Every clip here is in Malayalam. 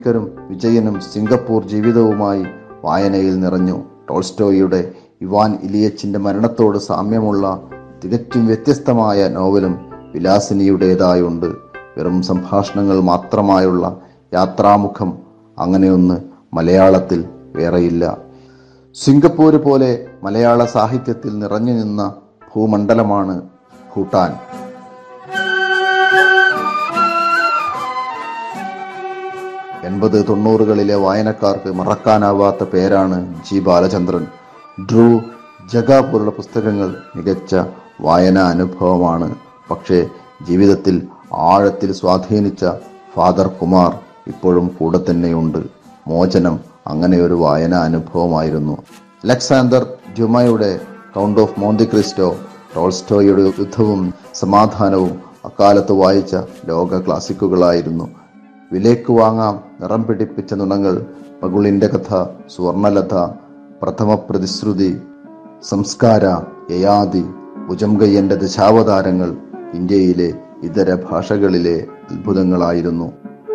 ക്കരും വിജയനും സിംഗപ്പൂർ ജീവിതവുമായി വായനയിൽ നിറഞ്ഞു ടോൾസ്റ്റോയുടെ ഇവാൻ ഇലിയച്ചിന്റെ മരണത്തോട് സാമ്യമുള്ള തികച്ചും വ്യത്യസ്തമായ നോവലും വിലാസിനിയുടേതായുണ്ട് വെറും സംഭാഷണങ്ങൾ മാത്രമായുള്ള യാത്രാമുഖം അങ്ങനെയൊന്ന് മലയാളത്തിൽ വേറെയില്ല സിംഗപ്പൂര് പോലെ മലയാള സാഹിത്യത്തിൽ നിറഞ്ഞു നിന്ന ഭൂമണ്ഡലമാണ് ഭൂട്ടാൻ എൺപത് തൊണ്ണൂറുകളിലെ വായനക്കാർക്ക് മറക്കാനാവാത്ത പേരാണ് ജി ബാലചന്ദ്രൻ ഡ്രൂ ജഗ പോലുള്ള പുസ്തകങ്ങൾ മികച്ച വായനാ അനുഭവമാണ് പക്ഷേ ജീവിതത്തിൽ ആഴത്തിൽ സ്വാധീനിച്ച ഫാദർ കുമാർ ഇപ്പോഴും കൂടെ തന്നെയുണ്ട് മോചനം അങ്ങനെ ഒരു വായനാ അനുഭവമായിരുന്നു അലക്സാണ്ടർ ഡ്യുമയുടെ കൗണ്ട് ഓഫ് മോന്തി ക്രിസ്റ്റോ ടോൾസ്റ്റോയുടെ യുദ്ധവും സമാധാനവും അക്കാലത്ത് വായിച്ച ലോക ക്ലാസിക്കുകളായിരുന്നു വിലയ്ക്ക് വാങ്ങാം നിറം പിടിപ്പിച്ച നുണങ്ങൾ മകുളിന്റെ കഥ സുവർണലത പ്രഥമ പ്രതിശ്രുതി സംസ്കാര യയാതി ഭുജംഗയ്യന്റെ ദശാവതാരങ്ങൾ ഇന്ത്യയിലെ ഇതര ഭാഷകളിലെ അത്ഭുതങ്ങളായിരുന്നു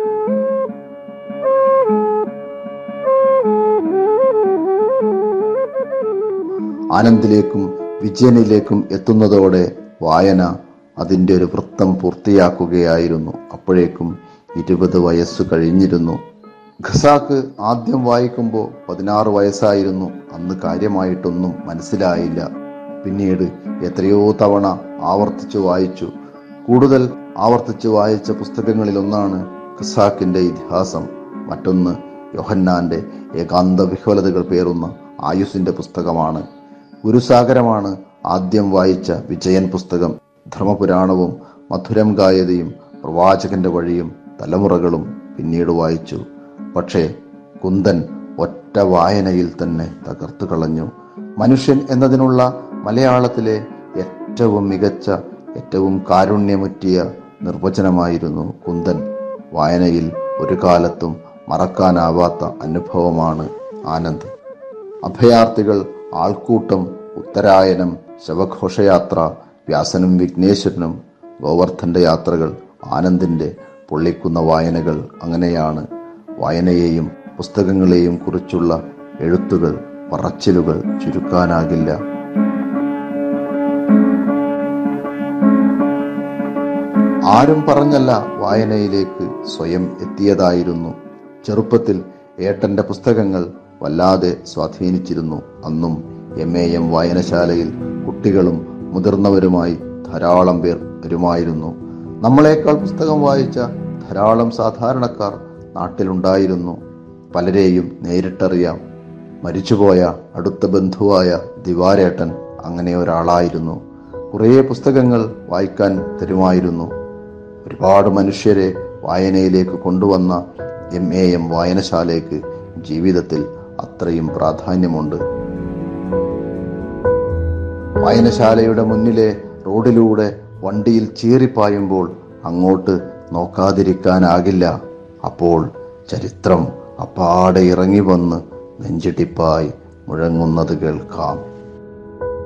ആനന്ദിലേക്കും വിജയനിലേക്കും എത്തുന്നതോടെ വായന അതിൻ്റെ ഒരു വൃത്തം പൂർത്തിയാക്കുകയായിരുന്നു അപ്പോഴേക്കും ഇരുപത് വയസ്സു കഴിഞ്ഞിരുന്നു ഖസാക്ക് ആദ്യം വായിക്കുമ്പോൾ പതിനാറ് വയസ്സായിരുന്നു അന്ന് കാര്യമായിട്ടൊന്നും മനസ്സിലായില്ല പിന്നീട് എത്രയോ തവണ ആവർത്തിച്ചു വായിച്ചു കൂടുതൽ ആവർത്തിച്ച് വായിച്ച പുസ്തകങ്ങളിലൊന്നാണ് ഖസാക്കിന്റെ ഇതിഹാസം മറ്റൊന്ന് യോഹന്നാന്റെ ഏകാന്ത വിഹ്വലതകൾ പേറുന്ന ആയുസിന്റെ പുസ്തകമാണ് ഗുരുസാഗരമാണ് ആദ്യം വായിച്ച വിജയൻ പുസ്തകം ധർമ്മപുരാണവും മധുരം ഗായതയും പ്രവാചകന്റെ വഴിയും തലമുറകളും പിന്നീട് വായിച്ചു പക്ഷേ കുന്തൻ ഒറ്റ വായനയിൽ തന്നെ തകർത്തു കളഞ്ഞു മനുഷ്യൻ എന്നതിനുള്ള മലയാളത്തിലെ ഏറ്റവും മികച്ച ഏറ്റവും കാരുണ്യമുറ്റിയ നിർവചനമായിരുന്നു കുന്തൻ വായനയിൽ ഒരു കാലത്തും മറക്കാനാവാത്ത അനുഭവമാണ് ആനന്ദ് അഭയാർത്ഥികൾ ആൾക്കൂട്ടം ഉത്തരായനം ശവഘോഷയാത്ര വ്യാസനും വിഘ്നേശ്വരനും ഗോവർദ്ധന്റെ യാത്രകൾ ആനന്ദിന്റെ പൊള്ളിക്കുന്ന വായനകൾ അങ്ങനെയാണ് വായനയെയും പുസ്തകങ്ങളെയും കുറിച്ചുള്ള എഴുത്തുകൾ പറച്ചിലുകൾ ചുരുക്കാനാകില്ല ആരും പറഞ്ഞല്ല വായനയിലേക്ക് സ്വയം എത്തിയതായിരുന്നു ചെറുപ്പത്തിൽ ഏട്ടന്റെ പുസ്തകങ്ങൾ വല്ലാതെ സ്വാധീനിച്ചിരുന്നു അന്നും എം എ എം വായനശാലയിൽ കുട്ടികളും മുതിർന്നവരുമായി ധാരാളം പേർ വരുമായിരുന്നു നമ്മളെക്കാൾ പുസ്തകം വായിച്ച ധാരാളം സാധാരണക്കാർ നാട്ടിലുണ്ടായിരുന്നു പലരെയും നേരിട്ടറിയാം മരിച്ചുപോയ അടുത്ത ബന്ധുവായ ദിവാരേട്ടൻ അങ്ങനെ ഒരാളായിരുന്നു കുറേ പുസ്തകങ്ങൾ വായിക്കാൻ തരുമായിരുന്നു ഒരുപാട് മനുഷ്യരെ വായനയിലേക്ക് കൊണ്ടുവന്ന എം എ എം വായനശാലയ്ക്ക് ജീവിതത്തിൽ അത്രയും പ്രാധാന്യമുണ്ട് വായനശാലയുടെ മുന്നിലെ റോഡിലൂടെ വണ്ടിയിൽ ചീറിപ്പായുമ്പോൾ അങ്ങോട്ട് നോക്കാതിരിക്കാനാകില്ല അപ്പോൾ ചരിത്രം അപ്പാടെ ഇറങ്ങി വന്ന് നെഞ്ചിടിപ്പായി മുഴങ്ങുന്നത് കേൾക്കാം